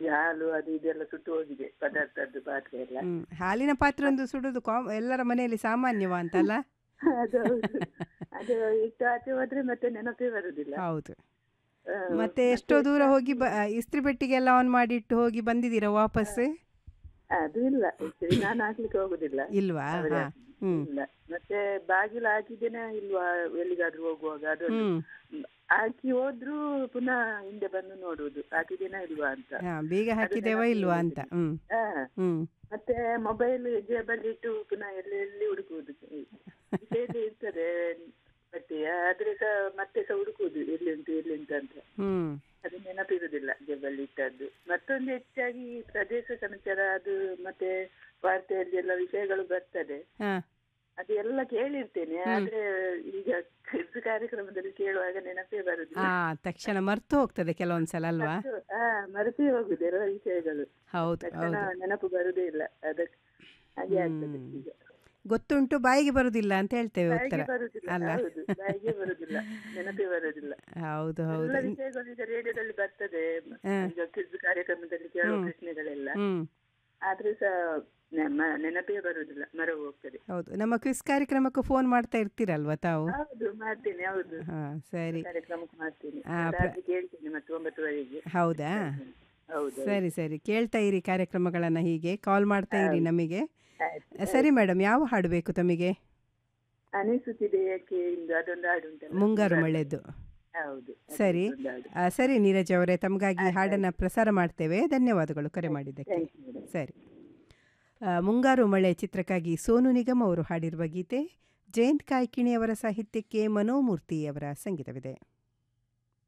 ಹಾಲು ಅದು ಇದೆಲ್ಲ ಸುಟ್ಟು ಹೋಗಿದೆ ಪದಾರ್ಥದ್ದು ಪಾತ್ರೆ ಎಲ್ಲ ಹ್ಮ್ ಹಾಲಿನ ಪಾತ್ರೆ ಒಂದು ಸುಡುದು ಕಾಮ್ ಎಲ್ಲರ ಮನೆಯಲ್ಲಿ ಸಾಮಾನ್ಯವಾ ಅಂತಲ್ಲ ಅದು ಹೌದು. ಅದು ಇಟ್ಟು ಆಚೆ ಹೋದ್ರೆ ಮತ್ತೆ ನೆನಪೇ ಬರುದಿಲ್ಲ ಹೌದು ಆ, ಮತ್ತೆ ಎಷ್ಟೋ ದೂರ ಹೋಗಿ ಬ ಇಸ್ತ್ರಿ ಪೆಟ್ಟಿಗೆಲ್ಲ ಆನ್ ಮಾಡಿಟ್ಟು ಹೋಗಿ ಬಂದಿದ್ದೀರಾ ವಾಪಸ್ ಅದು ಇಲ್ಲ ಇಸ್ತ್ರಿ ನಾನು ಹಾಕ್ಲಿಕ್ಕೆ ಹೋಗುದಿಲ್ಲ ಇಲ್ವಾ ಅವರೇ ಹಾ ಹ್ಮ್ ಇಲ್ಲ ಮತ್ತೆ ಬಾಗಿಲು ಹಾಕಿದ್ದೇನೆ ಇಲ್ವಾ ಎಲ್ಲಿಗಾದ್ರೂ ಹೋಗುವಾಗ ಅದು ಹ್ಮ್ ಹಾಕಿ ಹೋದ್ರು ಪುನಃ ಹಿಂದೆ ಬಂದು ನೋಡುವುದು ಹಾಕಿದ್ದೇನಾ ಇಲ್ವಾ ಅಂತ ಹಾ ಬೀಗ ಹಾಕಿದ್ದೇವಾ ಇಲ್ವಾ ಅಂತ ಹ್ಮ್ ಹಾ ಹ್ಮ್ ಮತ್ತೆ ಮೊಬೈಲ್ ಜೇಬಲ್ಲಿ ಇಟ್ಟು ಪುನಃ ಎಲ್ಲಿ ಎಲ್ಲಿ ಹುಡುಕುವುದು ಜೇಬಲ್ಲಿ ಇರ್ತದೆ ಬಟ್ಟೆ ಆದ್ರೆ ಸಹ ಮತ್ತೆ ಸಹ ಹುಡುಕುವುದು ಎಲ್ಲಿ ಉಂಟು ಎಲ್ಲಿ ಉಂಟು ಅಂತ ಹ್ಮ್ ಅದು ನೆನಪಿರುವುದಿಲ್ಲ ಜೇಬಲ್ಲಿ ಇಟ್ಟದ್ದು ಮತ್ತೊಂದು ಹೆಚ್ಚಾಗಿ ಪ್ರದೇಶ ಸಮಾಚಾರ ಅದು ಮತ್ತೆ ವಾರ್ತೆಯಲ್ಲಿ ಎಲ್ಲ ವಿಷಯಗಳು ಬರ್ತದೆ ಹಾ ಅದು ಎಲ್ಲ ಕೇಳಿರ್ತೇನೆ ಆದ್ರೆ ಈಗ ಕ್ವಿಜ್ ಕಾರ್ಯಕ್ರಮದಲ್ಲಿ ಕೇಳುವಾಗ ನೆನಪೇ ಬರುದಿಲ್ಲ ಆ ತಕ್ಷಣ ಮರ್ತು ಹೋಗ್ತದೆ ಕೆಲವೊಂದ್ಸಲ ಅಲ್ವಾ ಹಾ ಮರೆತೇ ಹೋಗುದು ಎಲ್ಲ ವಿಷಯಗಳು ಹೌದು ತಕ್ಷಣ ಹೌದು ನೆನಪು ಬರುದೇ ಇಲ್ಲ ಅದಕ್ಕೆ ಹಾಗೆ ಆಗ್ತದೆ ಹ್ಮ್. ಈಗ ಗೊತ್ತುಂಟು ಬಾಯಿಗೆ ಬರುದಿಲ್ಲ ಅಂತ ಹೇಳ್ತೇವೆ ಬಾಯಿಗೆ ಉತ್ತರ ಬರುದಿಲ್ಲ ಅಲ್ಲ ಹೌದು ಬಾಯಿಗೆ ಬರುದಿಲ್ಲ ನೆನಪೇ ಬರುದಿಲ್ಲ ಹೌದು ಎಲ್ಲ ಹೌದು ವಿಷಯಗಳು ಈಗ ರೇಡಿಯೋದಲ್ಲಿ ಬರ್ತದೆ ಹಾ. ಈಗ ಕ್ವಿಜ್ ಕಾರ್ಯಕ್ರಮದಲ್ಲಿ ಕೇಳುವ ಹ್ಮ್. ಪ್ರಶ್ನೆಗಳೆಲ್ಲ ಹ್ಮ್ ಆದ್ರೆ ಸಹ ನಮ್ಮ ನೆನಪೇ ಬರುದಿಲ್ಲ ಮರ ಹೋಗ್ತದೆ ಹೌದು ನಮ್ಮ ಕ್ವಿಸ್ ಕಾರ್ಯಕ್ರಮಕ್ಕೂ ಫೋನ್ ಮಾಡ್ತಾ ಇರ್ತೀರಲ್ವಾ ತಾವು ಹೌದು ಮಾಡ್ತೇನೆ ಹೌದು ಹಾ ಸರಿ ಕಾರ್ಯಕ್ರಮಕ್ಕೆ ಮಾಡ್ತೇನೆ ಆ, ಪ್ರ- ರಾತ್ರಿ ಕೇಳ್ತೇನೆ ಮತ್ತೆ ಒಂಬತ್ತುವರೆಗೆ ಹೌದಾ ಹೌದು ಸರಿ ಸರಿ ಕೇಳ್ತಾ ಇರಿ ಕಾರ್ಯಕ್ರಮಗಳನ್ನ ಹೀಗೆ ಕಾಲ್ ಮಾಡ್ತಾ ಇರಿ ಹೌದು. ನಮಗೆ ಆಯ್ತು. ಸರಿ ಮೇಡಮ್ ಯಾವ ಹಾಡು ಬೇಕು ತಮಗೆ ಅನಿಸುತ್ತಿದೆ ಯಾಕೆ ಇಂದು ಅದೊಂದು ಹಾಡು ಉಂಟಲ್ಲ ಮುಂಗಾರು ಮಳೆದ್ದು ಹೌದು ಸರಿ ಅದೊಂದು ಹಾಡು. ಆ, ಸರಿ ನೀರಜ್ ಅವರೇ ತಮಗಾಗಿ ಹಾಡನ್ನ ಪ್ರಸಾರ ಮಾಡ್ತೇವೆ ಧನ್ಯವಾದಗಳು ಕರೆ ಮಾಡಿದ್ದಕ್ಕೆ Thank you, madam. ಸರಿ ಆ, ಮುಂಗಾರು ಮಳೆ ಚಿತ್ರಕ್ಕಾಗಿ ಸೋನು ನಿಗಮ್ ಅವರು ಹಾಡಿರುವ ಗೀತೆ ಜಯಂತ್ ಕಾಯ್ಕಿಣಿ ಅವರ ಸಾಹಿತ್ಯಕ್ಕೆ ಮನೋಮೂರ್ತಿ ಅವರ ಸಂಗೀತವಿದೆ